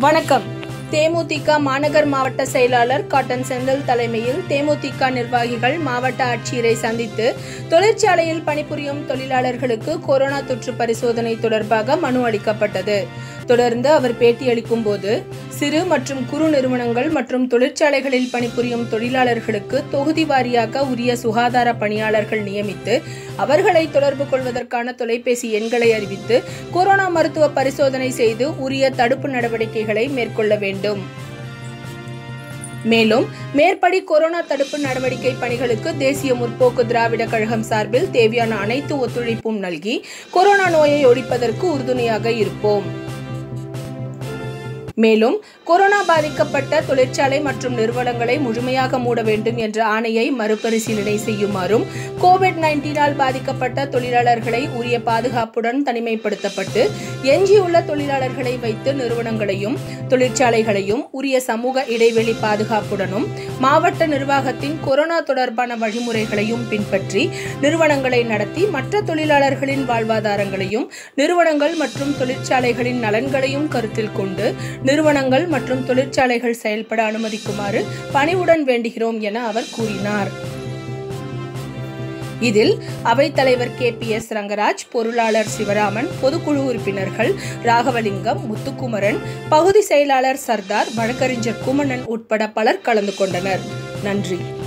வணக்கம் தேமுதிக மாநகர் மாவட்ட செயலாளர் காட்டன் செந்தில் தலைமையில் தேமுதிக நிர்வாகிகள் மாவட்ட ஆட்சியரை சந்தித்து தொழிற்சாலையில் பணிபுரியும் தொழிலாளர்களுக்கு கொரோனா தொற்று பரிசோதனை தொடர்பாக மனு அளிக்கப்பட்டது தொடர்ந்து அவர் பேட்டியளிக்கும் போது சிறு மற்றும் குறு நிறுவனங்கள் மற்றும் தொழிற்சாலைகளில் பணிபுரியும் தொழிலாளர்களுக்கு தொகுதி வாரியாக உரிய சுகாதார பணியாளர்கள் நியமித்து அவர்களை தொடர்பு கொள்வதற்கான தொலைபேசி எண்களை அறிவித்து கொரோனா மருத்துவ பரிசோதனை செய்து உரிய தடுப்பு நடவடிக்கைகளை மேற்கொள்ள வேண்டும் மேலும் மேற்படி கொரோனா தடுப்பு நடவடிக்கை பணிகளுக்கு தேசிய முற்போக்கு திராவிட கழகம் சார்பில் தேவையான அனைத்து ஒத்துழைப்பும் நல்கி கொரோனா நோயை ஒழிப்பதற்கு உறுதுணையாக இருப்போம் மேலும் கொரோனா பாதிக்கப்பட்ட தொழிற்சாலை மற்றும் நிறுவனங்களை முழுமையாக மூட வேண்டும் என்ற ஆணையை மறுபரிசீலனை செய்யுமாறும் கோவிட் நைன்டீனால் பாதிக்கப்பட்ட தொழிலாளர்களை உரிய பாதுகாப்புடன் தனிமைப்படுத்தப்பட்டு எஞ்சியுள்ள தொழிலாளர்களை வைத்து நிறுவனங்களையும் தொழிற்சாலைகளையும் உரிய சமூக இடைவெளி பாதுகாப்புடனும் மாவட்ட நிர்வாகத்தின் கொரோனா தொடர்பான வழிமுறைகளையும் பின்பற்றி நிறுவனங்களை நடத்தி மற்ற தொழிலாளர்களின் வாழ்வாதாரங்களையும் நிறுவனங்கள் மற்றும் தொழிற்சாலைகளின் நலன்களையும் கருத்தில் கொண்டு நிறுவனங்கள் மற்றும் தொழிற்சாலைகள் செயல்பட அனுமதிக்குமாறு பணிவுடன் வேண்டுகிறோம் என அவர் கூறினார் இதில் அவைத்தலைவர் கே பி எஸ் ரங்கராஜ் பொருளாளர் சிவராமன் பொதுக்குழு உறுப்பினர்கள் ராகவலிங்கம் முத்துக்குமரன் பகுதி செயலாளர் சர்தார் வழக்கறிஞர் குமணன் உட்பட பலர் கலந்து கொண்டனர் நன்றி